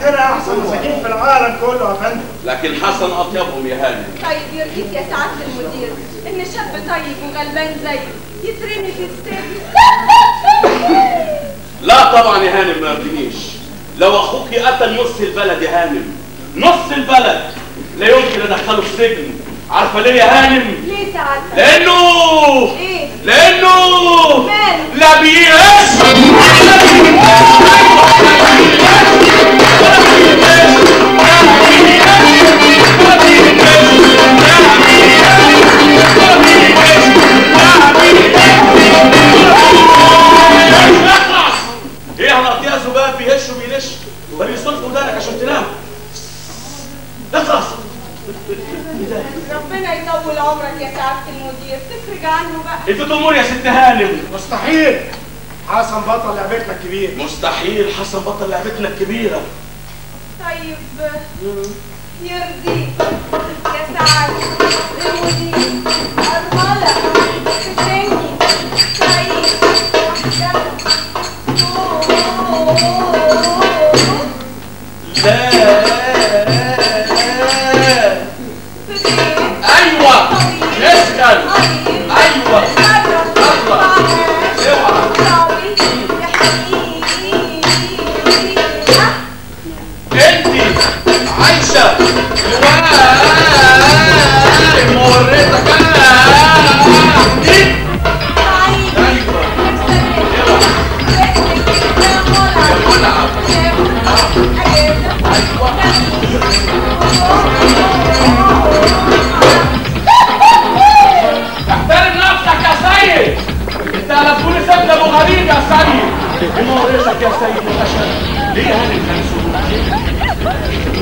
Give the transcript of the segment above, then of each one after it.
غير احسن مساكين في العالم كله يا فندم لكن حسن اطيبهم يا هانم طيب يرضيك يا سعادة المدير إن شاب طيب وغلبان زيك يترمي في السجن لا طبعا يا هانم ما يرضينيش لو اخوك قتل نص البلد يا هانم نص البلد لا يمكن ادخله في سجن عارفه ليه يا هانم ليه سعادتك؟ لانه إيه؟ لانه ماله؟ لا بيعيش ايه هنقضيها ذباب بيهش وبينش ده بيصرف ودانك عشان تنام اخلص ربنا يطول عمرك يا سعادة المدير تفرج عنه بقى انت تأمر يا ست هانم مستحيل حسن بطل لعبتنا الكبير مستحيل حسن بطل لعبتنا الكبيرة طيب يرضيك يا سعادة المدير أرملة تسني سعيد لا ايوه اسال ايوه انت عايشه جواي موريتك احترم نفسك يا سيد انت لا تكون سيد ابو غريب يا سيد موريتك يا سيد الاشد ليه يا هاني خمسون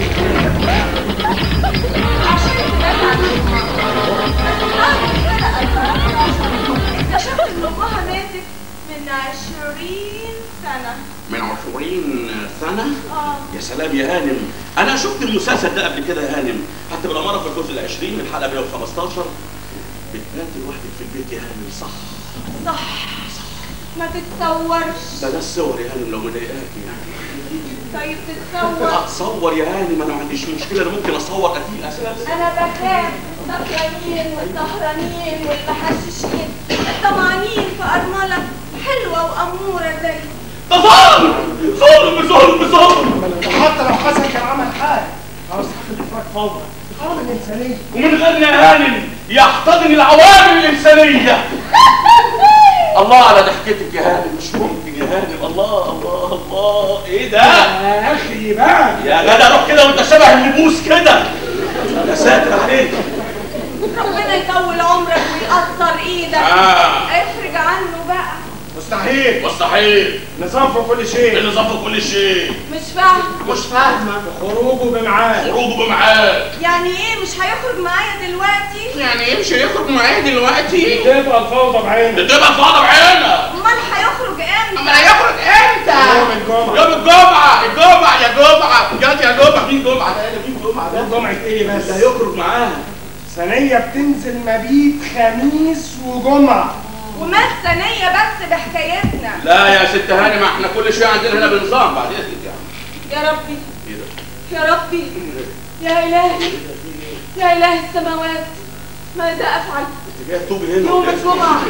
اكتشفت ان امها ماتت من عشرين سنة من عشرين سنة اه يا سلام يا هانم انا شفت المسلسل ده قبل كده يا هانم حتى بالاماره في الجزء العشرين من الحلقه 115 بتنام لوحدك في البيت يا هانم صح صح ما تتصورش ده ده الصور يا هانم لو مضايقاكي يعني طيب تتصور اتصور يا هانم انا ما عنديش مشكله انا ممكن اصور قتيل اساسا انا بخاف السكرانين والسهرانين والمحششين الطمعانين في ارمله حلوه واموره زي ده ظلم ظلم ظلم ظلم وحتى لو حسن كان عمل حاجه او استحق الافراج فورا حرام الانسانيه ومن غيرنا يا هانم يحتضن العوامل الانسانيه الله على ضحكتك يا هانم مش ممكن يا هانم الله الله الله ايه ده يا اخي بقى يا جدع روح كده وانت شبه النبوس كده يا ساتر عليك ربنا يطول عمرك ويقصر ايدك آه. افرج عنه بقى مستحيل مستحيل نظام في كل شيء النظام في كل شيء مش فاهم مش فاهمه خروجه بميعاد خروجه بميعاد يعني ايه مش هيخرج معايا دلوقتي يعني ايه مش هيخرج معايا دلوقتي تبقى الفوضى بعينك تبقى فاضي بعينك امال هيخرج امتى امال هيخرج امتى يوم الجمعه يوم الجمعة الجمعة يا جمعة جات يا جمعة مين جمعة ده مين جمعة ده يوم جمعه ايه بس ده هيخرج معاها ثانيه بتنزل مبيت خميس وجمعه وما الثانية بس بحكايتنا لا يا ست هاني ما احنا كل شوية عندنا هنا بنظام بعد اذنك يعني يا ربي ايه ده يا ربي يا إلهي يا إله السماوات ماذا أفعل انت جايه تطوبي هنا يوم ولا إيه؟ الجمعة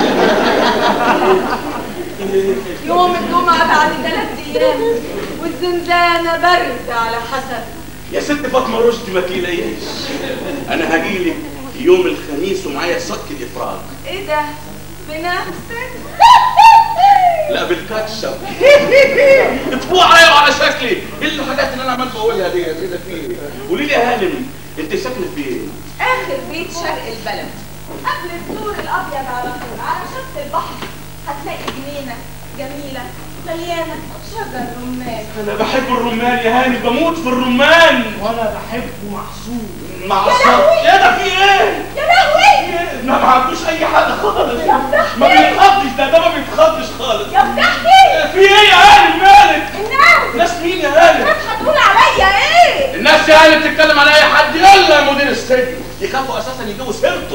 يوم الجمعة بعد ثلاث أيام والزنزانة برد على حسب يا ست فاطمة رشدي ما تقلقيش انا هجيلك يوم الخميس ومعايا صك الافراج إيه ده؟ بنفسك؟ لا بالكاتشب اطبوع عليا وعلى شكلي ايه الحاجات اللي انا عمال بقولها دي ايه ده فيه قولي لي يا هانم انت ساكنه فين آخر بيت شرق البلد قبل السور الأبيض على طول على شط البحر هتلاقي جنينة جميلة مليانة شجر رمان انا بحب الرمان يا هاني بموت في الرمان وانا بحبه محسوب مع يا الصبر لهوي! ايه ده في ايه يا لهوي ما معندوش اي حاجه خالص يا فتحي! ما بيتخضش ده ده ما بيتخضش خالص يا فتحي في ايه يا هاني مالك الناس الناس مين يا هاني الناس هتقول عليا ايه الناس يا هاني بتتكلم على اي حد يلا يا مدير السجن يخافوا اساسا يجيبوا سيرته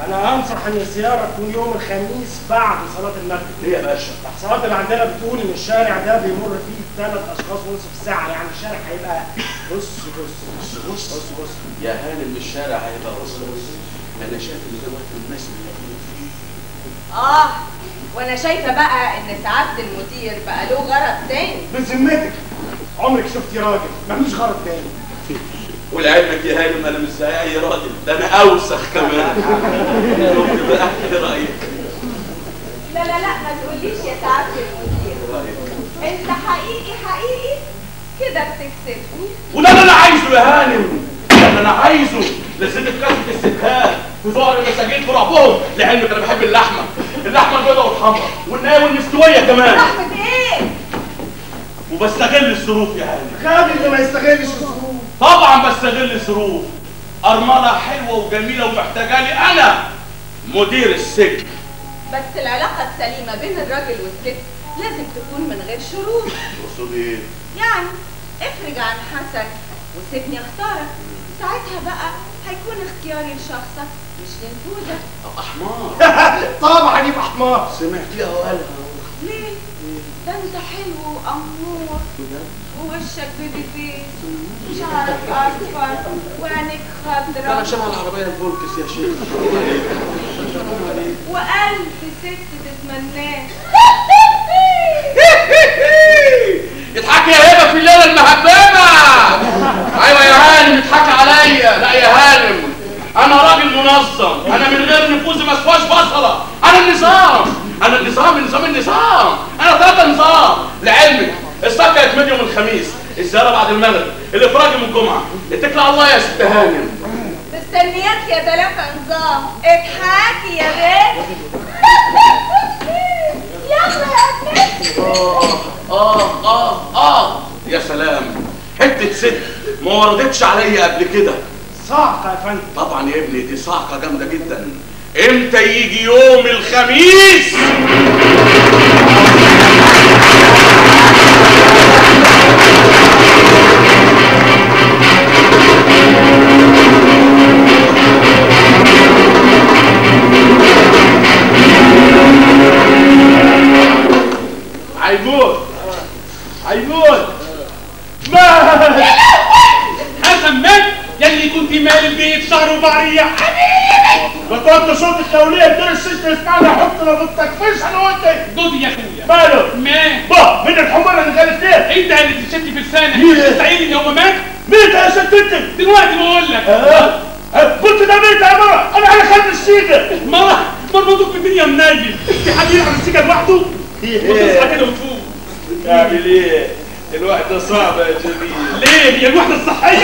انا انصح ان الزياره تكون يوم الخميس بعد صلاه المغرب ليه يا باشا الاحصاءات اللي عندنا بتقول ان الشارع ده بيمر فيه ثلاث اشخاص ونصف ساعه يعني الشارع هيبقى بص بص بص بص بص, بص. يا هانم الشارع هيبقى رصاص انا شايف ان دلوقتي الناس اللي اه وانا شايفه بقى ان سعاده المدير بقى له غرض تاني بذمتك عمرك شفتي راجل ملوش غرض تاني ولعلمك يا هانم انا مش زي اي راجل ده انا اوسخ كمان شفت بقى ايه رايك لا لا لا ما تقوليش يا سعاده المدير انت حقيقي حقيقي كده بتكسبني وده اللي انا عايزه يا هانم ده اللي انا عايزه لست في كاسه الستات في ظهر المساجين في رعبهم لعلمك انا بحب اللحمه اللحمه البيضاء والحمراء والنايه والمستويه كمان رحمه ايه وبستغل الظروف يا هانم غبي اللي ما يستغلش الظروف طبعا بستغل الظروف ارمله حلوه وجميله ومحتاجه لي انا مدير السجن بس العلاقه السليمه بين الراجل والست لازم تكون من غير شروط تقصد ايه يعني افرج عن حسن وسيبني اختارك ساعتها بقى هيكون اختياري لشخصك مش لنفوذك احمر طبعا يبقى حمار سمعتيها وقالها ليه؟ ده انت حلو وامور ووشك بيبي فيس شعرك اصفر وعينيك انا خضرا شبه العربيه الفولكس يا شيخ وقلب ست تتمناه يضحك يا هبه في الليله المهببه ايوه يا هانم يضحك عليا لا يا هانم انا راجل منظم انا من غير نفوذي ما اسواش بصله انا النظام انا النظام نظام النظام انا ثلاثه نظام لعلمك الصف كانت من يوم الخميس الزياره بعد المغرب الافراج يوم الجمعه اتكل على الله يا ست هانم مستنياك يا ثلاثة نظام اضحكي يا بنت يلا يا بنت اه اه اه يا سلام حته ست ما وردتش عليا قبل كده صعقه يا فندم طبعا يا ابني دي صعقه جامده جدا امتى يجي يوم الخميس عيمون عيمون ما حسن مات يلي كنت مال البيت شهر وبعرية بطلت صوت التوليه بدون السجن اسمعنا حط لو بتكفيش انا وانت جوزي يا اخويا ماله مات با مين الحمار اللي كانت فيه انت اللي تشتي في لسانك مين؟ مش تستعين ان هو مات مين ده يا ست انت دلوقتي بقول لك آه. آه. قلت ده مين ده يا مرة انا على خد السيجه مرة مربوطك في الدنيا منيل في حد يلعب السيجا لوحده وتصحى كده وتفوق تعمل ايه الوحده صعبه يا جميل ليه هي الوحدة الصحية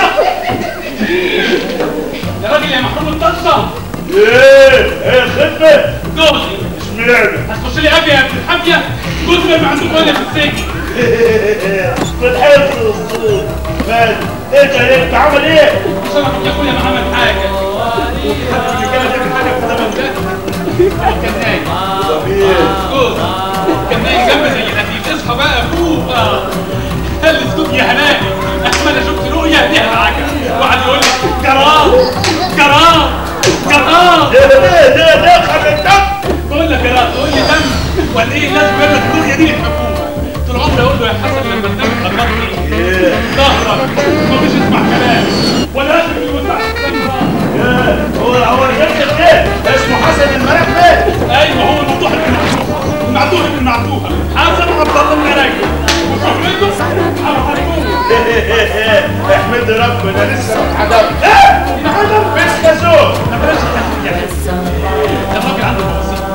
يا راجل يا محروم الطشة ايه ايه خدمه جوزي اشمعنى هتخش لي ابيا يا ابن الحافية جوزي ما عندك ولا في السجن بالحفظ والصوت مال ايه ده انت عمل ايه شرف يا اخويا ما عمل حاجة اللي كان يعمل حاجه في الزمن ده هو كان نايم جوز كان نايم جنب زي القتيل اصحى بقى فوق آه. قال لي اسكت يا هناني احمد انا شفت رؤيا ليها العجب وقعد يقول لي جرام جرام جرام ده ده ده ده خد الدم بقول لك يا راجل تقول لي دم ولا ايه لازم يقول لك الرؤيا دي للحكومه طول عمري اقول له يا حسن لما تنام تخبطني ظهرك ما فيش اسمع كلام ولا لازم يوسع هو هو الجد ده اسمه حسن الملك ده ايوه هو الموضوع المعدوها المعدوها المعدوها حسن عبد الله المراكب وصاحبته على حكومه احمد ربنا لسه ما اتحدمت لا بس كزوق طب بلاش التحدي يا حسن ده الراجل عنده بسيط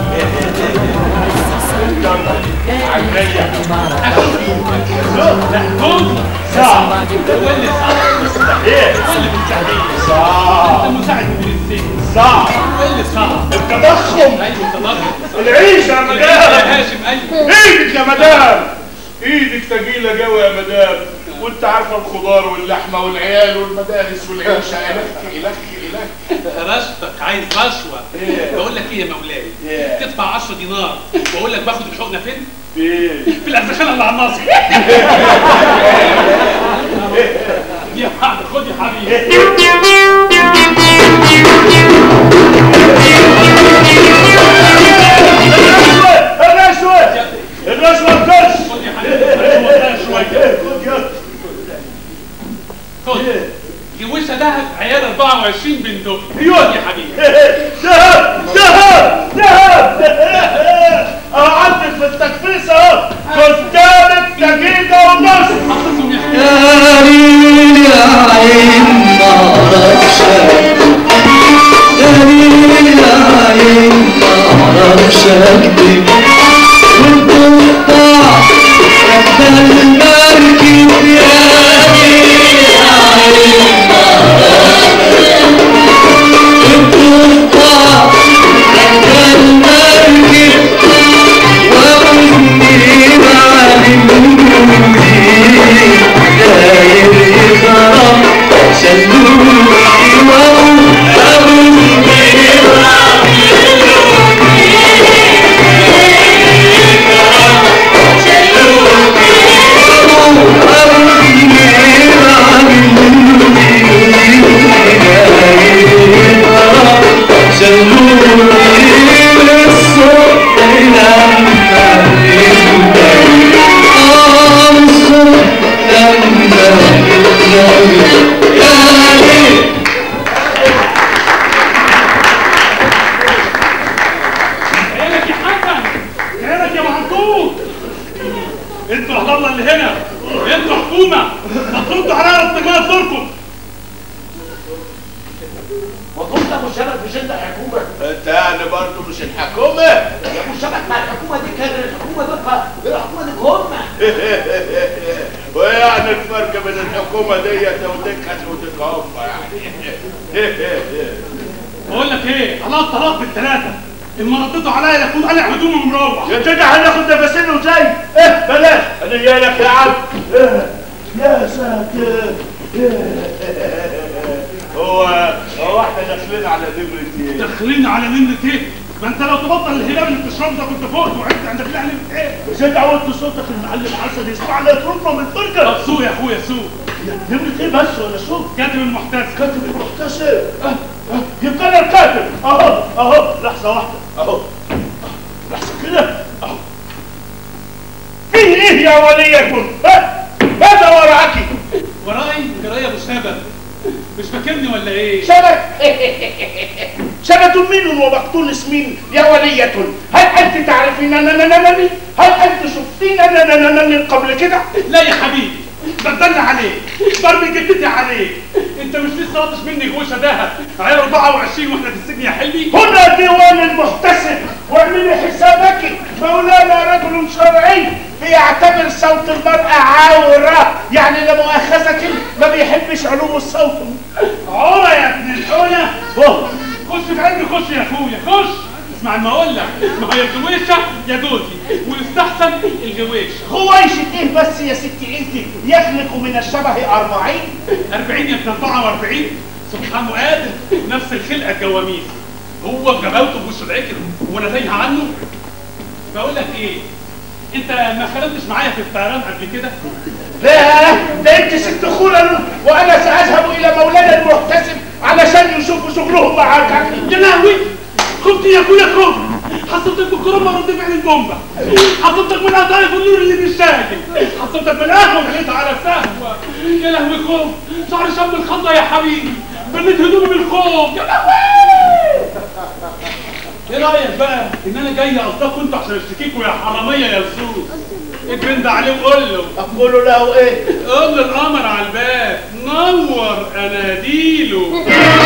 عينيا لا جوزي صعب هو اللي صعب ايه هو اللي بيساعدني صعب المساعد مدير السجن صعب هو اللي صعب التضخم ايوه تضغط العيشه يا يا مدام هاشم ايوه ايدك يا مدام ايدك تقيله قوي يا مدام وانت عارفه الخضار واللحمه والعيال والمدارس والعيشه الك الك الك رشتك عايز رشوه إيه؟ بقول لك ايه يا مولاي إيه؟ تدفع 10 دينار واقول لك باخد الحقنه فين؟ فين في الأزخانة اللي على الناصر يا واحدة خد يا حبيبي خد جوشه دهب عيار 24 بندق ايوه يا حبيبي ذهب ذهب ذهب اهو عندك في التكفيس اهو قدامك دقيقة ونص حطيتهم يا حبيبي يا ليل يا عين معرفش يا ليل يا عين معرفش اكذب وتقطع حتى المركب يا ليل يا عين وتقطع حتى المركب وأمي معلموني داير يضرب شلوني وأمي عينك يا حسن عينك يا معطوط انتوا يا الله اللي هنا انتوا حكومه مطلوب على استجمال دوركم وكنت ابو شبك مش انت حكومه انت يعني برضه مش الحكومة يا ابو شبك مع الحكومه دي كان الحكومه دول غير الحكومه دي هم ويعني الفرق بين الحكومة ديت وديكت وديك هم يعني بقول لك ايه خلاص طلاق بالثلاثه اللي رديتوا عليا يكون قلع هدومي ومروح يا جدع هناخد نفسين وزي ايه بلاش انا جاي لك يا عم إيه، يا ساتر إيه. هو هو احنا داخلين على نمرة ايه؟ داخلين على نمرة ايه؟ ما انت لو تبطل الهلال اللي بتشربه ده كنت فوت وعدت عندك لا نمرة ايه؟ مش انت عودت صوتك المعلم حسن يسمع لك ركبه من الفرقه طب سوق يا اخويا سوق نمرة ايه بس ولا شو؟ كاتب المحتسب كاتب المحتسب اه اه يبقى انا الكاتب اهو اهو لحظة واحدة اهو لحظة كده اهو فيه ايه يا وليكم؟ ها؟ ماذا وراك؟ وراي جرايه ابو شبك مش فاكرني ولا ايه؟ شبك شبك مين ومقتول اسمين يا ولية هل انت تعرفين انني هل انت شفتين انني قبل كده لا يا حبيبي بدلنا عليك ضرب جدتي عليك انت مش لسه لطش مني جوشه دهب عيار 24 واحنا في السجن يا حلمي هنا ديوان المحتسب واعملي حسابك مولانا رجل شرعي بيعتبر صوت المرأة عورة يعني لا مؤاخذة ما بيحبش علوم الصوت عورة يا ابن الحولة أوه. خش في علمي خش يا اخويا خش اسمع ما اقول لك ما هي الجويشه يا جوزي ويستحسن الجويشه غويشة ايه بس يا ستي انت يخلق من الشبه أربعين 40 يا ابن 44 سبحانه قادر نفس الخلقه الجواميس هو بجبلته بوش العكر وانا تايه عنه بقول لك ايه انت ما خدمتش معايا في الطيران قبل كده لا ده انت ست خلل وانا ساذهب الى مولانا المحتسب علشان يشوفوا شغلهم معاك يا لهوي خفت يا اخويا خفت حصلتك بالكرامه ورد فعل البومبا حصلتك من قطايف النور اللي مش ساكن حصلتك من القهوه اللي انت على السهوه يا لهوي خوف شعر شم الخضه يا حبيبي بنيت هدومي بالخوف يا لهوي ايه رايك بقى ان انا جاي قصدكم انتوا عشان اشتكيكوا يا حراميه يا لصوص اجرند عليه وقول له اقول له ايه قول له القمر على الباب نور اناديله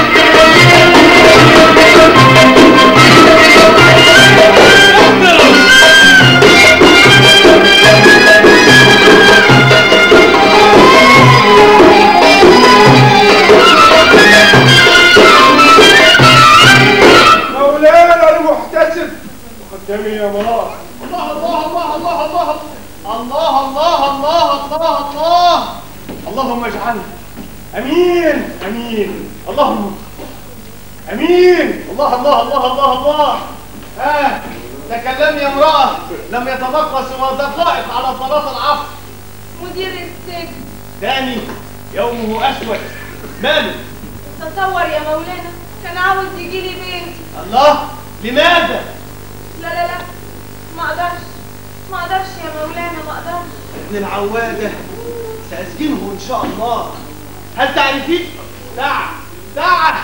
مولانا المحتسب قدامي يا مراه الله الله الله الله الله الله الله الله الله الله اللهم اجعلنا امين امين اللهم امين الله الله الله الله الله ها تكلمي يا امرأة لم يتبقى سوى دقائق على صلاة العصر مدير السجن ثاني يومه أسود ماله تصور يا مولانا كان عاوز يجي لي بنتي الله لماذا لا لا لا ما اقدرش ما اقدرش يا مولانا ما اقدرش ابن العوادة سأسجنه إن شاء الله هل تعرفين دع دع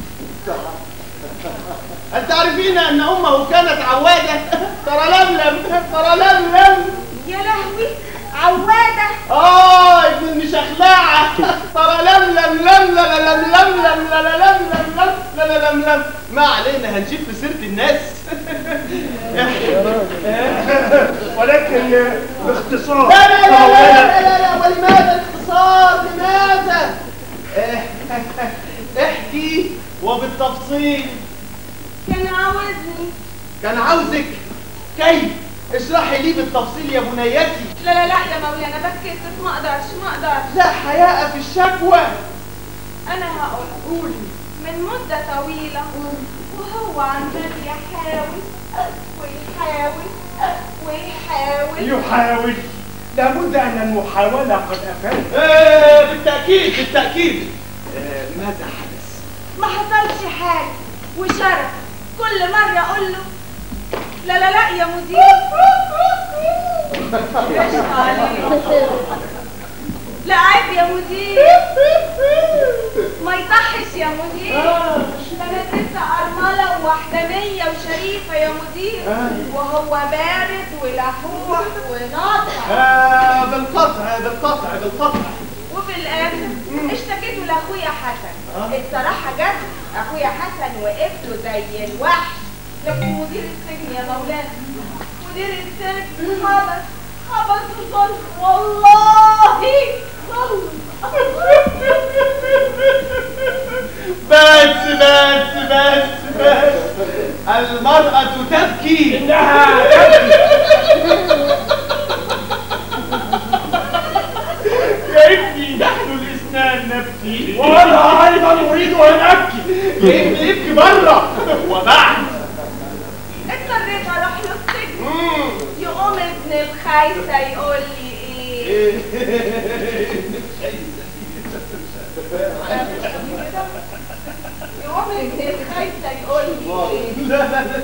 هل تعرفين أن أمه كانت عوادة ترى لملم ترى لملم يا لهوي عوادة آه ابن المشخلعة ترى لملم لم لا لا لم لم لم لا لا لم لم لم لا لا لم لم ما علينا هنجيب في سيرة الناس ولكن باختصار لا لا لا لا لا لا, لا ولماذا الاختصار لماذا احكي وبالتفصيل كان عاوزني كان عاوزك كيف اشرحي لي بالتفصيل يا بنيتي لا لا لا يا مولانا بتكسف ما اقدرش ما اقدرش لا حياء في الشكوى انا هقول قولي من مدة طويلة وهو عمال يحاول ويحاول ويحاول يحاول لابد أن المحاولة قد أفادت آه بالتأكيد بالتأكيد آه ماذا حدث ما حصلش حاجة وشرف كل مرة اقول له لا لا لا يا مدير مش عليك لا عيب يا مدير ما يصحش يا مدير ده انا ست ارمله ووحدانيه وشريفه يا مدير وهو بارد ولحوح وناطح آه بالقطع بالقطع بالقطع وفي الاخر اشتكيته لاخويا حسن الصراحه جد اخويا حسن وقف له زي الوحش لكن مدير السجن يا مولانا مدير السجن حبس حبس ظلم والله ظلم بس بس بس بس المرأة تبكي إنها يا ابني نحن الاثنان نبكي وأنا أيضا أريد أن أبكي يبكي يبكي بره وبعد اضطريت اروح له السجن يقوم ابن الخايسه يقول لي ايه يقوم ابن الخايسه يقول لي ايه لا لا لا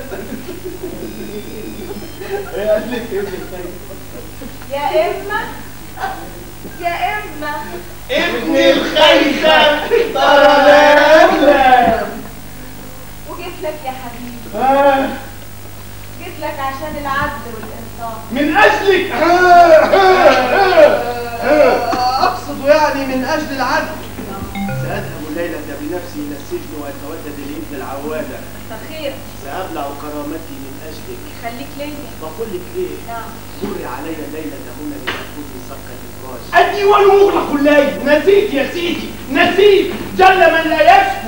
ايه قال لك ايه يا اما يا اما ابن الخيسة ترى لا وجيت لك يا حبيبي آه، جيت لك عشان العدل والانصاف من اجلك آه، آه، آه، اقصد يعني من اجل العدل ساذهب الليله بنفسي الى السجن واتودد لابن العواده خير سابلع كرامتي من اجلك خليك ليا بقول لك ايه نعم مري علي الليله هنا لتاخذي صك الافراج الديوان مغلق الليل نسيت يا سيدي نسيت جل من لا يشكو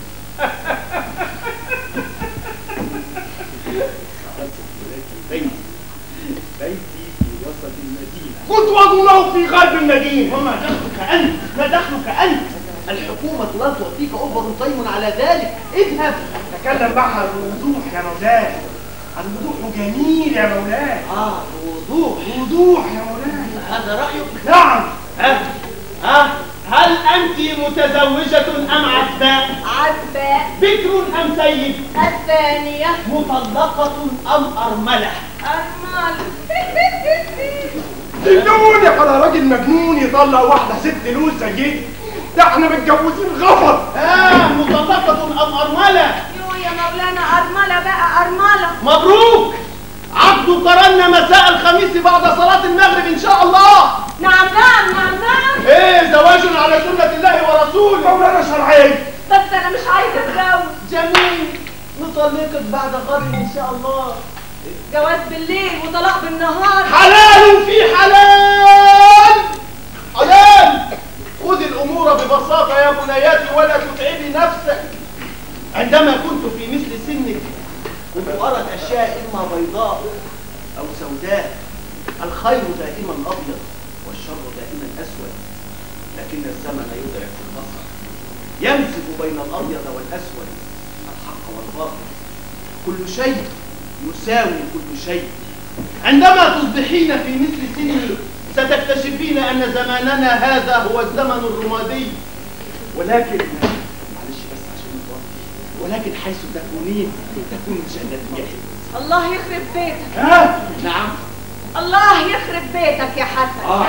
بيتي بيتي في وسط المدينه كنت أظنه في غرب المدينة وما دخلك أنت ما دخلك أنت الحكومة لا تعطيك أوفر تايم على ذلك اذهب تكلم معها بوضوح يا مولاي الوضوح جميل يا مولاي آه بوضوح وضوح يا مولاي هذا رأيك نعم ها ها هل أنت متزوجة أم عزباء عزباء بكر أم سيد الثانية مطلقة أم أرملة أرمل دلوني على راجل مجنون يطلع واحدة ست لوز زي ده احنا متجوزين غفر آه مطلقة أم أرملة يو يا مولانا أرملة بقى أرملة مبروك عقد قرنا مساء الخميس بعد صلاة المغرب إن شاء الله نعم نعم نعم نعم إيه زواج على سنة الله ورسوله مولانا شرعي بس أنا مش عايزة أتجوز جميل نطلقك بعد غد إن شاء الله جواز بالليل وطلاق بالنهار حلال في حلال حلال خذ الأمور ببساطة يا بنياتي ولا تتعبي نفسك عندما كنت في مثل سنك كنت أرى الأشياء إما بيضاء أو سوداء الخير دائما أبيض والشر دائما أسود لكن الزمن يدرك البصر يمزج بين الأبيض والأسود الحق والباطل كل شيء يساوي كل شيء عندما تصبحين في مثل سني ستكتشفين أن زماننا هذا هو الزمن الرمادي ولكن معلش بس عشان نتوقف ولكن حيث تكونين تكون الجنة يحب الله يخرب بيتك ها نعم الله يخرب بيتك يا حسن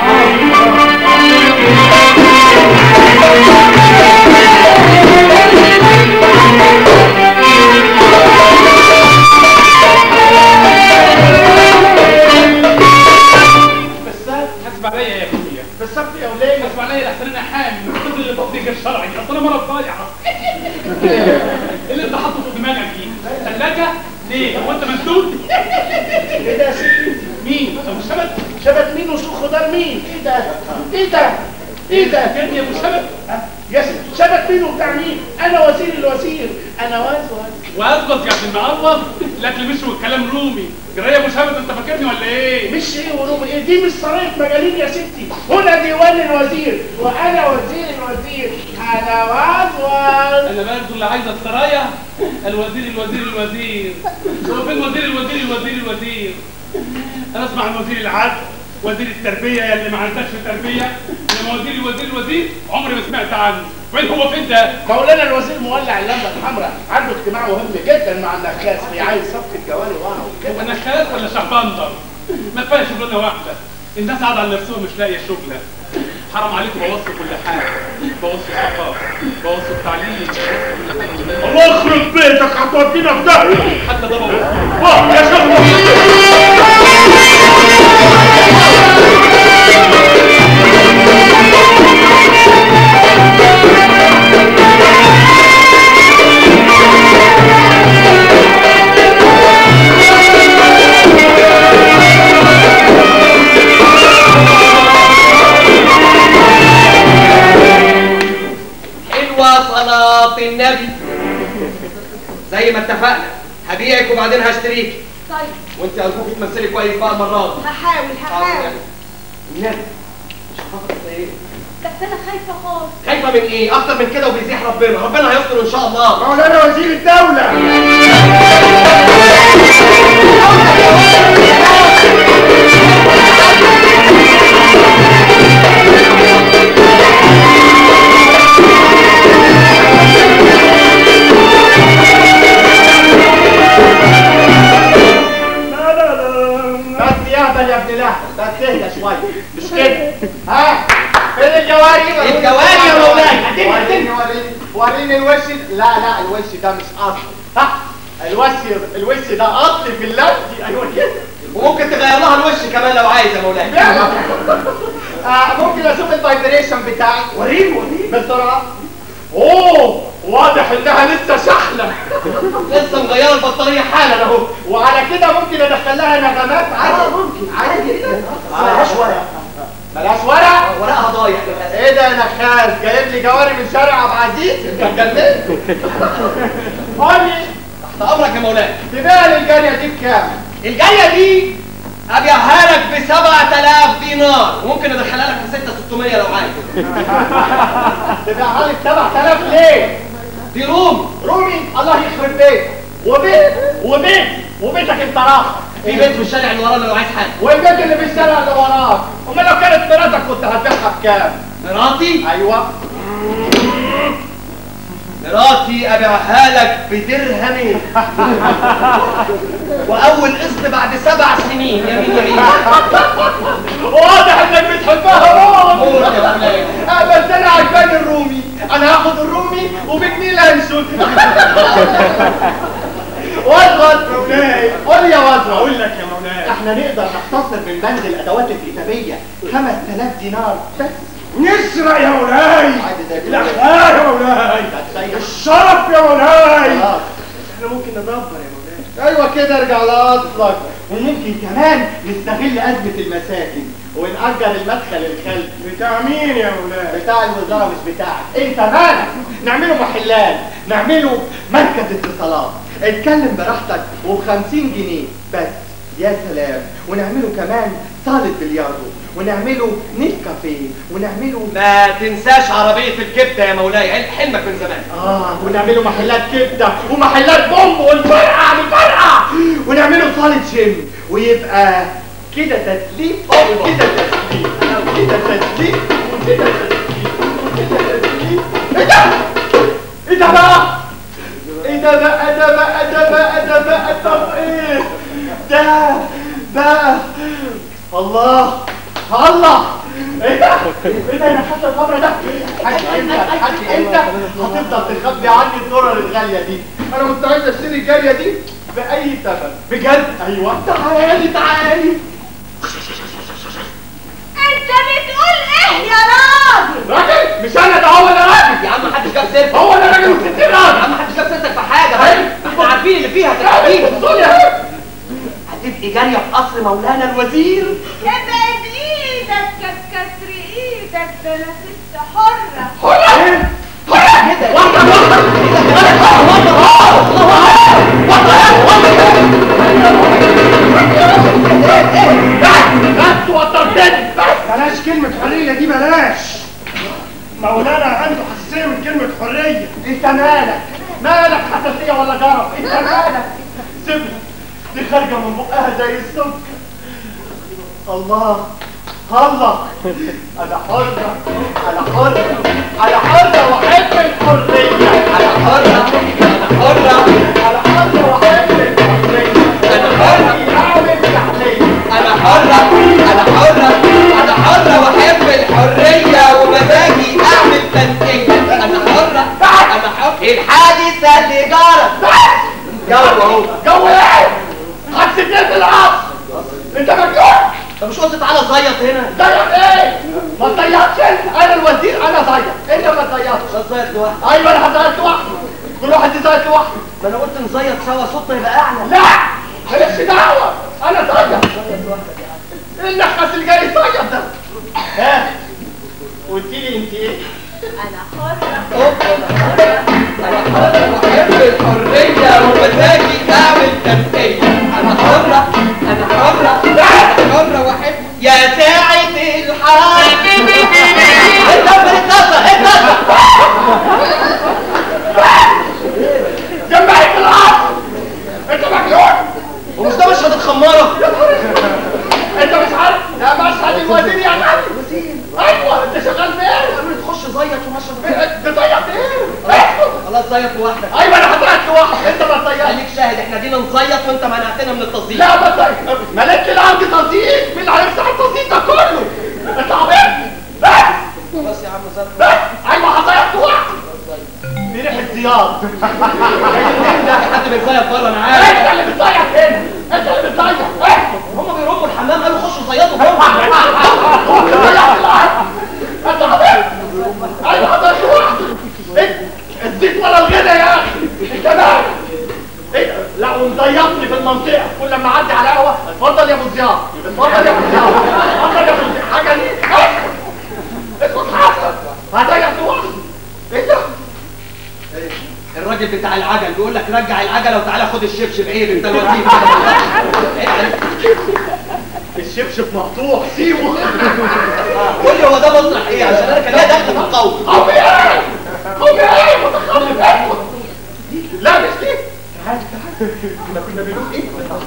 بس حاسب عليا يا اخويا بس يا وليه حاسب عليا لحسن انا حامل من كتر اللي تطبيق الشرعي اصل انا مرض ضايع اللي انت حاطه في دماغك دي ثلاجه ليه هو انت مسدود ايه ده يا ستي مين ابو شبت شبت مين وسوق خضار مين ايه ده ايه ده ايه ده كان يا ابو شبت يا ستي شبت مين وبتاع مين انا وزير الوزير انا وزوز واظبط يا ابن معوض الاكل مش والكلام رومي جرايه ابو شبت انت فاكرني ولا ايه مش ايه وروم ايه دي مش صريح مجالين يا ستي هنا ديوان الوزير وانا وزير الوزير انا وزوز انا برضه اللي عايز السرايا الوزير الوزير الوزير هو فين وزير الوزير الوزير الوزير انا اسمع عن وزير العدل وزير التربيه يا اللي ما عندكش تربيه انما وزير الوزير الوزير عمري ما سمعت عنه فين هو فين ده مولانا الوزير مولع اللمبه الحمراء عنده اجتماع مهم جدا مع النخاس بيعايز صفقه جواري واو كده انا خالد ولا شعبندر ما كفايه شغلانه واحده الناس قاعده على نفسهم مش لاقيه شغله حرام عليكم بوظوا كل حاجه بوظوا الثقافه بوظوا التعليم بوظوا كل حاجه الله يخرب بيتك هتودينا في داهيه حتى ده بوظوا واه يا شيخ حلوة صلاة النبي زي ما اتفقنا هبيعك وبعدين هشتريك طيب وانت ارجوك تمثلي كويس بقى المرة دي هحاول هحاول النبي مش حاطط ايه بس انا خايفه خالص خايفة من ايه؟ أكتر من كده وبيزيح ربنا، ربنا هيستر إن شاء الله. مولانا وزير الدوله لا لا لا بس يهبل يا ابن لهبل بس اهدى شويه مش كده ها فين الجواري الجواري يا مولاي. وريني وريني وريني الوش لا لا الوش ده مش اصل ها الوش الوش ده اصل في اللفظ ايوه كده وممكن تغير لها الوش كمان لو عايز يا مولاي. آه ممكن اشوف الفايبريشن بتاعي وريني وريني بسرعه اوه واضح انها لسه شحنه لسه مغيرة البطارية حالا أهو. وعلى كده ممكن ادخل لها نغمات عادي ممكن عادي جدا بلاش ورق بلاش ورق ورقها ضايع للأسف. ايه ده يا نخاس جايب لي جواري من شارع عبد العزيز انت اتجننت قول لي تحت أمرك يا مولاي. تبيع لي الجاريه دي بكام؟ الجاية دي أبيعها لك ب 7000 دينار وممكن أدخلها لك في 6600 لو عايز. تبيعها لي ب 7000 ليه؟ دي روم رومي الله يخرب بيتك وبيت وبيت وبيتك انت راخر في بيت في الشارع اللي ورانا لو عايز حاجة. والبيت اللي في الشارع اللي وراك امال لو كانت مراتك كنت هتبيعها بكام؟ مراتي ايوه مراتي ابيعها لك بدرهمين واول قسط بعد سبع سنين يمين يمين واضح انك بتحبها موت موت يا مولاي آه، بس انا عجباني الرومي انا هاخد الرومي وبجنيه لانشون وضغط مولاي قول يا وضغط اقول لك يا مولاي احنا نقدر نختصر من بند الادوات الكتابيه 5000 دينار بس نسرق يا مولاي عادي زي كده. لا يا مولاي هتسيح. الشرف يا مولاي خلاص احنا ممكن ندبر يا مولانا ايوه كده ارجع لاصلك وممكن كمان نستغل ازمه المساكن ونأجر المدخل الخلفي بتاع مين يا مولاي بتاع الوزاره مش بتاعك انت مالك نعمله محلات نعمله مركز اتصالات اتكلم براحتك وب 50 جنيه بس يا سلام ونعمله كمان صاله بلياردو ونعمله نيل كافيه ونعمله ما تنساش عربية الكبدة يا مولاي عيل حلمك من زمان اه ونعمله محلات كبده ومحلات بومب والفرقع بالفرقع ونعمله صاله جيم ويبقى كده تسليم وكده تسليم كده تسليم وكده تسليم وكده تسليم ايه ده؟ ايه ده بقى؟ ايه ده بقى ده بقى ده بقى ده بقى طب ايه؟ ده بقى الله ايه ده؟ ايه ده انا حاسس الخمره ده؟ حاج انت حاج انت هتفضل تخبي عني الدولار الغاليه دي انا كنت عايز اشتري الجاريه دي باي ثمن بجد ايوه تعالي تعالي انت بتقول ايه يا راجل راجل مش انا ده هو ده راجل يا عم محدش جاب سيرتك هو ده راجل وستين يا راجل عم محدش جاب سيرتك في حاجه أيوة. احنا عارفين اللي فيها راجل تحديد بصوا لي اهي هتبقي جاريه في قصر مولانا الوزير ابعد ايدك كسر ايدك ده انا ست حرة حرة كده واحده بس وترتني بس بلاش كلمة حرية دي بلاش مولانا عنده حساسية من كلمة حرية انت مالك مالك حساسيه ولا جرب انت مالك سيبها دي خارجه من بقها زي السكر الله الله انا حرة انا حرة انا حرة واحب الحرية انا حره انا حره انا حرة واحب الحرية أنا حرة. اعمل تحلية انا حره انا حره انا حره واحب الحريه ومزاجي اعمل تنقيه انا حره انا حره الحادثه اللي جرت جو اهو جو ايه؟ حسيتني في العصر انت مجنون طب مش قلت تعالى زيط هنا ضيق ايه؟ ما تضيقش انت انا الوزير انا ضيق انت ما تضيقش مش هتزيط لوحدك ايوه انا هزيط لوحدي كل واحد يزيط لوحده ما انا قلت نزيط سوا صوتنا يبقى اعلى لا مالكش دعوه انا ضيق النحس اللي جاي يصيط ده ها قلت لي انت ايه؟ انا حرة انا حرة واحب الحرية ومزاجي اعمل تنقية انا حرة انا حرة انا حرة واحب يا ساعة الحال انت بتتصل انت جنبي في العصر انت مجنون ومش ده مشهد الخمارة انت مش عارف ده مشهد الوزير يا معلم وزير ايوه انت شغال فين؟ تخش زيط ومشهد بتضيق ايه؟ اسكت خلاص زيط لوحدك ايوه انا هضيق لوحدي انت ما تضيقش خليك شاهد احنا جينا نزيط وانت منعتنا من التصديق لا ما تضيق مالك اللي عندي تصديق مين اللي هيفتح التصديق ده كله؟ انت عبيط بس خلاص يا عم زيط بس ايوه هضيق لوحدي دي ريحه زياض ده حد بيزيط بره انا عارف انت اللي بتضيق هنا انت اللي بتضيق اسكت هم بيرموا الحمام قالوا خشوا زيطوا بره انت عبيط ايوه هضيق لوحدي انت الزيت ولا الغنى يا اخي انت مالك ايه لا ومضيفني في المنطقه كل ما اعدي على قهوه اتفضل يا ابو زياد اتفضل يا ابو زياد اتفضل يا ابو زياد حاجه دي اسكت حسن هضيق لوحدي ايه ده الراجل بتاع العجل بيقول لك رجع العجله وتعالى خد الشبشب عيب انت الوزير الشبشب مقطوع سيبه قول لي هو ده مسرح ايه عشان انا كان ليا دخل في القول قوم ايه قوم ايه متخلف اسكت لا مش دي تعال تعال احنا كنا بنقول ايه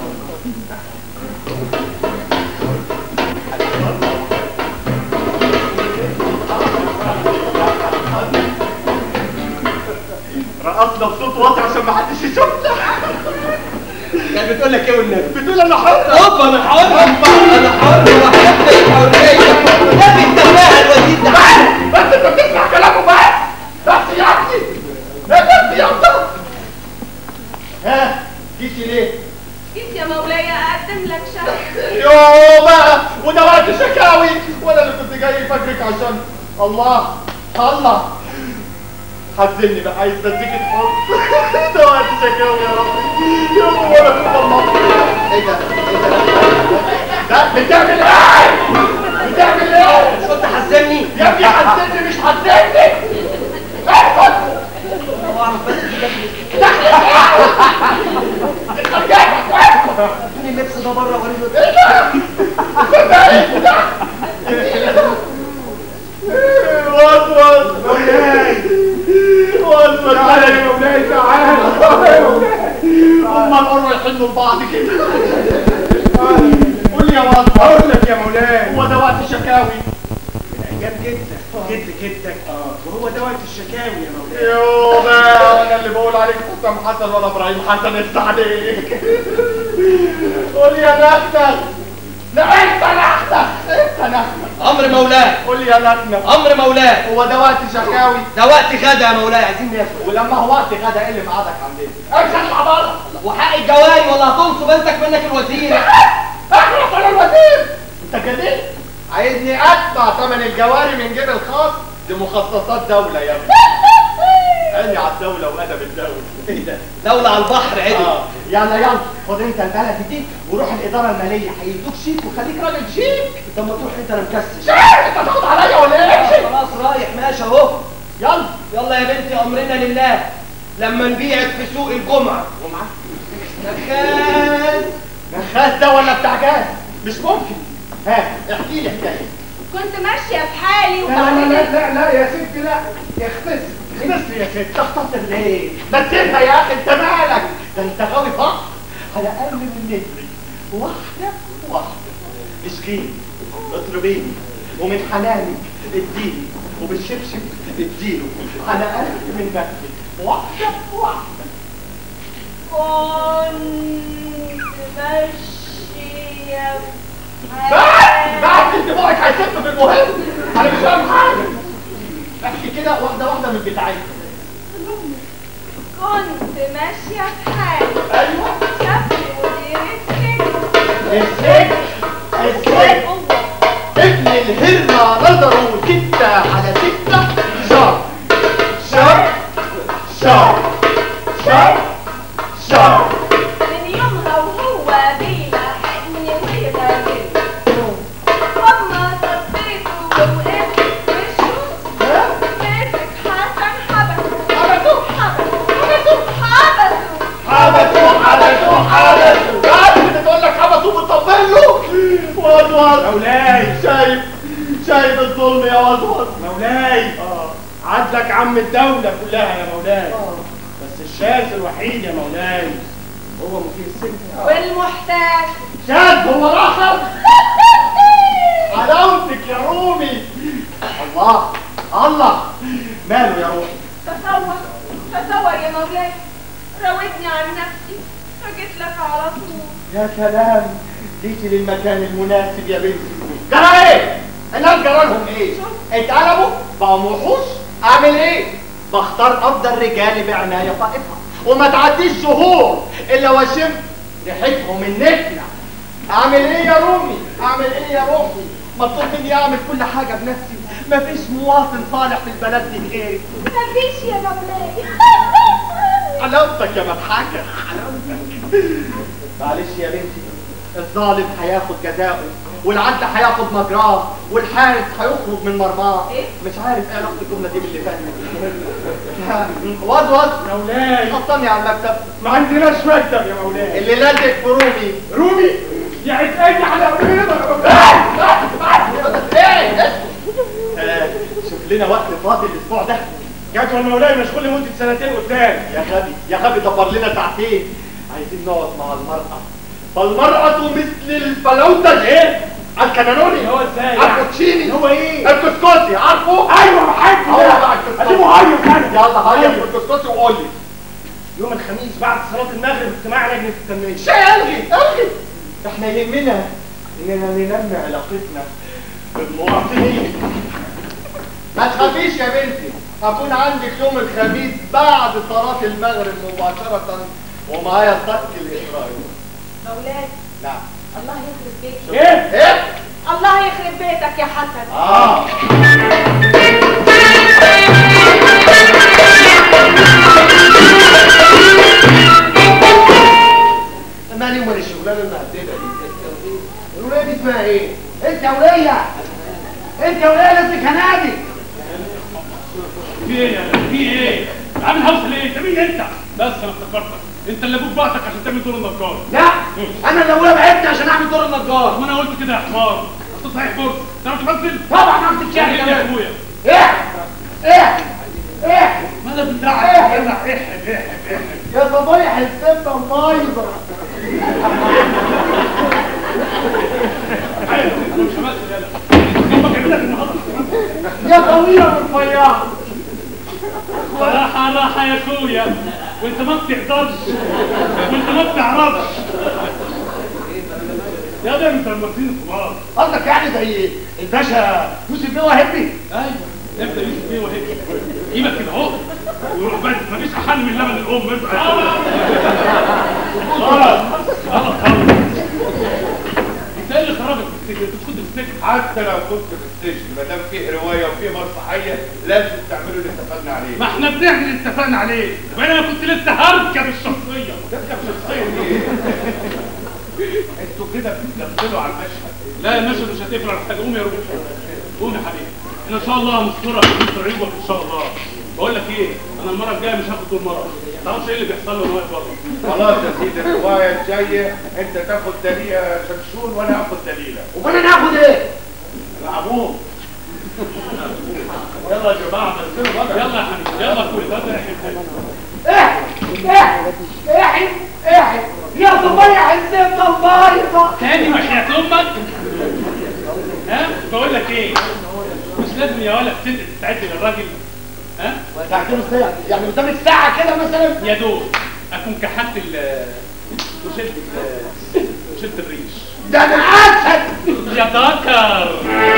رقصنا بصوت واطي عشان ما حدش يشوفنا كانت بتقول لك ايه والنبي بتقول انا حر اوبا انا حر انا حر واحب الحريه ده بيسميها الوزير ده بس انت بتسمع كلامه بس بس يا ابني يا بس يا ابني ها جيتي ليه؟ جيت يا مولاي اقدم لك شهر يوه بقى وده وقت شكاوي وانا اللي كنت جاي فاكرك عشان الله الله حزني بقى عايز اديك الحب ده وقت شكاوي يا ربي يا رب وانا كنت الله ايه ده ده بتعمل ايه؟ بتعمل ايه؟ مش قلت حزني يا ابني حزني مش حزني اسكت هو اعرف بس كده انت رجعت اديني اللبس ده بره وريني وصوص وصوص تعالى يا مولاي تعالى هما القروا يحنوا لبعض كده قول لي يا وصوص اقول لك يا مولاي هو ده وقت شكاوي ايام جدك جد جدك وهو ده وقت الشكاوي يا مولاي يوه بقى انا اللي بقول عليك حسام حسن ولا ابراهيم حسن افتح عليك قول يا بختك لا انت بختك انت يا نخمة امر مولاي قول لي يا نخمة امر مولاي هو ده وقت شكاوي ده وقت غدا يا مولاي عايزين ناكل ولما هو وقت غدا ايه اللي معادك عندنا؟ امشي اطلع بره وحق الجواري ولا هتنصب بنتك منك الوزير اخلص على الوزير انت جديد عايزني ادفع ثمن الجواري من جيب الخاص دي مخصصات دولة يا ابني عيني على الدولة وأدب الدولة ايه ده؟ دولة على البحر عدل اه يلا يلا خد انت البلد دي وروح الإدارة المالية هيدوك شيك وخليك راجل شيك طب ما تروح انت انا مكسل شيك انت هتاخد عليا ولا ايه؟ امشي خلاص رايح ماشي اهو يلا يلا يا بنتي امرنا لله لما نبيعك في سوق الجمعة جمعة نخاز نخاس ده ولا بتاع جاز؟ مش ممكن ها احكي لي حكاية كنت ماشية في حالي لا لا وبعدين لا لا لا يا ستي لا اختصر اختصر يا ستي تختصر ليه؟ ما تسيبها يا اخي انت مالك؟ ده انت غاوي فقر على اقل من نجري واحدة واحدة مسكين اطلبيني ومن حنانك اديني وبالشبشب اديله على اقل من نجري واحدة واحدة كنت ماشية في بس حالي بس انت بقك هيسب في المهم انا مش فاهم حاجة احكي كده واحدة واحدة من بتاعتك كنت ماشية في حالي ايوه شافني مدير السجن السجن السجن ابن الهرة نظروا ستة على ستة شهر شهر شهر شهر شهر من يومها وهو بيلاحقني ويغامرني أما صديته ووقفت في الشوط مسك حسن حبسه حبسه حبسه حبسه حبسوا حبسوا حبسوا قاعد بتقول لك حبسوا بتطبل له وزوز مولاي شايف شايف الظلم يا وزوز مولاي عدلك عم الدولة كلها يا مولاي بس الشاذ الوحيد يا مولاي هو مدير السجن والمحتاج شاذ هو راحل حلاوتك يا رومي الله الله ماله يا روحي تصور تصور يا مولاي راودني عن نفسي فجيت لك على طول يا سلام جيتي للمكان المناسب يا بنتي جرى ايه؟ الناس جرى لهم ايه؟ اتقلبوا بقوا وحوش اعمل ايه؟ بختار افضل رجالي بعناية طائفة وما تعديش شهور الا واشم ريحتهم النتنة اعمل ايه يا رومي؟ اعمل ايه يا روحي؟ مطلوب مني اعمل كل حاجة بنفسي مفيش مواطن صالح في البلد دي غيري مفيش يا مولاي حلاوتك يا مضحكة حلاوتك معلش يا بنتي الظالم هياخد جزاؤه والعدل هياخد مجراه والحارس هيخرج من مرماه إيه؟ مش عارف ايه علاقة الجملة دي باللي فاتت واد واد مولاي حطني على المكتب ما عندناش مكتب يا مولاي اللي لازق في رومي رومي يعتقني على بيضة ايه آه، شوف لنا وقت فاضي الاسبوع ده جدول مولاي مشغول لمدة سنتين قدام يا غبي يا غبي دبر لنا ساعتين عايزين نقعد مع المرأة فالمرأة مثل الفلوتة ايه؟ الكنانوني هو ازاي يعني؟ الكوتشيني هو ايه؟ الكسكسي عارفه؟ ايوه بحبه هو ده. بقى الكسكسي اديله هايو كده يلا هيا هايو. في الكسكسي وقول لي يوم الخميس بعد صلاة المغرب اجتماع لجنة التنمية شيء الغي الغي احنا يهمنا اننا ننمي علاقتنا بالمواطنين ما تخافيش يا بنتي هكون عندك يوم الخميس بعد صلاة المغرب مباشرة ومعايا الضغط الإسرائيلي مولاي نعم الله يخرب بيتك ايه؟ ايه؟ الله يخرب بيتك يا حسن اه مالي ومال الشغلانه المهدده دي الولايه دي اسمها ايه؟ انت يا وليه انت يا وليه لازم هنادي في ايه يا في ايه؟ عامل هوس ليه؟ انت مين انت؟ بس انا افتكرتك انت اللي ابوك بعتك عشان تعمل دور النجار لا انا اللي ابويا بعتني عشان اعمل دور النجار وانا قلت كده يا حمار انت صحيح فرصه تعرف تمثل؟ طبعا ما عملتش ايه يعني يا كمان ابويا؟ ايه ايه ايه ماذا بتزعل؟ إيه؟ احب احب احب احب يا صبايح السبه بايظه ايوه انا مش همثل يلا ربك يعمل لك النهارده يا طويله ورفيعه راحة راحة يا اخويا وانت ما بتقدرش وانت ما بتعرفش يا ده انت مرتين الكبار قصدك يعني زي الباشا يوسف بيه وهبي ايوه ابدا يوسف بيه وهيك ايدك كده اهو ويروح بس مفيش احن من لبن الام انت خلاص خلاص خلاص انت ايه اللي خرجك في السجن؟ انت كنت في السجن حتى لو كنت في السجن ما دام فيه روايه وفيه مسرحيه لازم تعملوا اللي اتفقنا عليه ما احنا بنعمل اللي اتفقنا عليه وانا كنت لسه هركب الشخصيه تركب شخصيه ايه؟ انتوا كده بتتدخلوا على المشهد لا المشهد مش هتقفل على حاجه قوم يا روح قوم يا حبيبي احنا ان شاء الله هنسترك ونستر عيوبك ان شاء الله بقول لك ايه انا المره الجايه مش هاخد دور مره ما تعرفش ايه اللي بيحصل لي وانا واقف بره خلاص يا سيدي الروايه الجايه انت تاخد دليل شمشون وانا هاخد دليله وبنا ناخد ايه؟ العبوم يلا يا جماعه نزلوا بقى يلا يا حبيبي يلا يا اخويا يلا يا حبيبي احي احي احي احي يا صبيح الزبده البايظه تاني وحياة امك ها بقول لك ايه مش لازم يا ولد تنزل تستعد للراجل ها ساعتين الساعه يعني قدامك ساعه كده مثلا يا دوب اكون كحت ال وشلت ال- وشلت الريش ده انا اسد يا دكر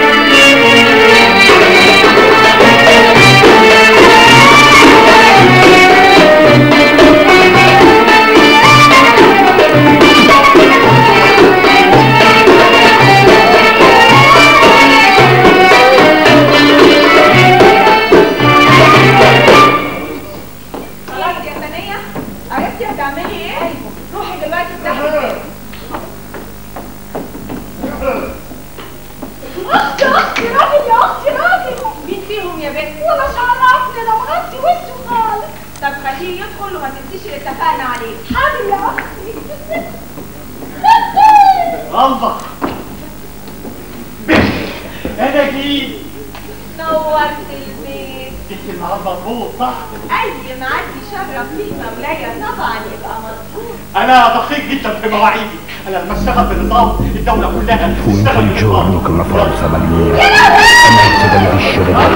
خلاص يا ثانية عرفتي هتعملي ايه؟ روحي دلوقتي افتحي الباب اختي اختي راجل يا اختي راجل مين فيهم يا بنت؟ ولا شعرفني انا مغطي وشه خالص طب خليه يدخل وما تنسيش اللي اتفقنا عليه حاضر يا اختي الله بش انا جيت نورت البيت جيت النهارده مظبوط صح اي ميعاد يشرف فيه مولاي طبعا يبقى مظبوط انا دقيق جدا في مواعيدي انا لما اشتغل بنظام الدوله كلها Fu in تشتغل quel giorno che بنظام. una forza maligna emerse dall'viscere del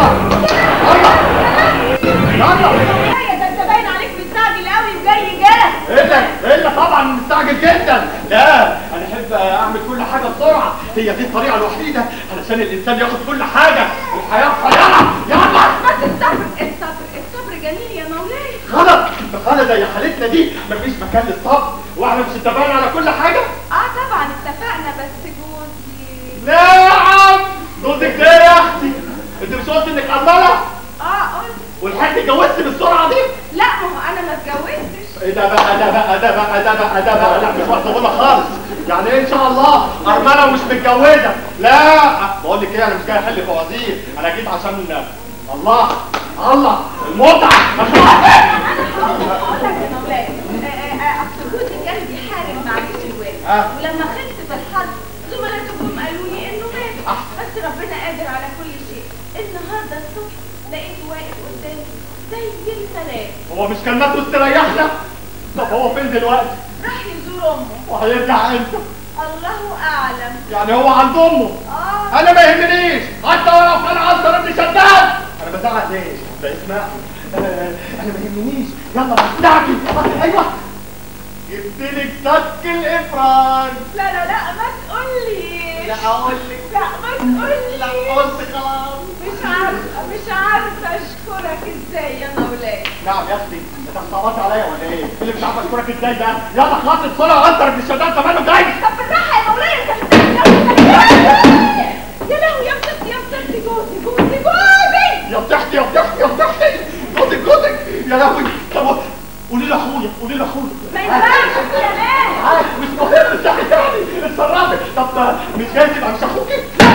مولاي ده انت باين عليك مستعجل قوي وجاي جاهز الا الا طبعا مستعجل جدا لا انا احب اعمل كل حاجه بسرعه هي دي الطريقه الوحيده علشان الانسان ياخد كل حاجه الحياه قصيره يلا بس الصبر الصبر الصبر جميل يا مولاي غلط غلط زي حالتنا دي مفيش مكان للصبر واحنا مش اتفقنا على كل حاجه اه طبعا اتفقنا بس جوزي نعم جوزك ده يا اختي انت مش قلت انك اماله اه قلت والحاج اتجوزت بالسرعه دي لا ما هو انا ما اتجوزتش ايه ده بقى ده بقى ده بقى ده بقى ده بقى لا مش وقت غنى خالص يعني إيه ان شاء الله ارمله ومش متجوزه لا بقول لك ايه انا مش جاي احل فوازير انا جيت عشان الله الله المتعه مشروع انا هقول هقول لك يا مولاي آه، آه، آه، اصل جوزي كان بيحارب مع جيش الوالد آه. ولما خلصت الحرب زملاتكم قالوا لي انه مات بس ربنا قادر على كل شيء النهارده الصبح لقيته واقف قدامي زي الملاك هو مش كان مات واستريحنا طب هو فين دلوقتي راح يزور امه وهيرجع امتى الله اعلم يعني هو عند امه اه انا ما يهمنيش حتى ولو كان عنتر ابن شداد انا بزعق ليه ده اسمع آه، انا ما يهمنيش يلا دعكي ايوه جبت لك صك الافران لا لا لا ما تقولي لا اقول لك لا ما تقولي لا قلت خلاص مش عارفه مش عارفه اشكرك ازاي يا مولاي نعم يا اختي انت بتصوت عليا ولا ايه؟ اللي مش عارفه اشكرك ازاي ده؟ يلا خلاص بسرعه عنتر ابن شداد زمانه جاي طب بالراحه يا مولاي انت يا لهوي يا بنتي يا بنتي جوزي جوزي جوزي يا بتحكي يا بتحكي يا بتحكي جوزك جوزك يا لهوي طب قولي لاخويا قولي لاخويا ما ينفعش يا ليه عارف مش مهم الشحن يعني اتصرفي طب مش جاي تبقى مش اخوكي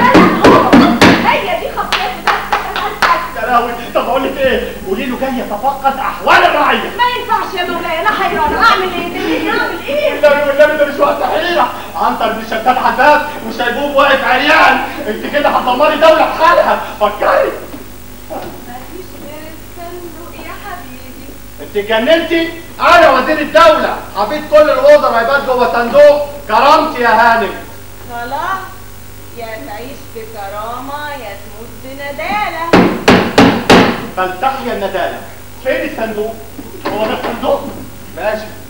هي دي خطيتي بس يا لهوي طب اقول لك ايه قولي له جاي يتفقد احوال الرعيه ما ينفعش يا مولاي انا حيرانه اعمل ايه دليل اعمل ايه والنبي والنبي ده مش وقت حيره عنتر بن شداد حداد وشيبوب واقف عريان انت كده هتدمري دوله بحالها فكري مفيش غير الصندوق يا حبيبي انت اتجننتي انا وزير الدوله حفيد كل الوزراء هيبات جوه صندوق كرامتي يا هانم خلاص يا تعيش بكرامه يا تموت بنداله فلتحيا الندالة فين الصندوق؟ هو ده الصندوق؟ ماشي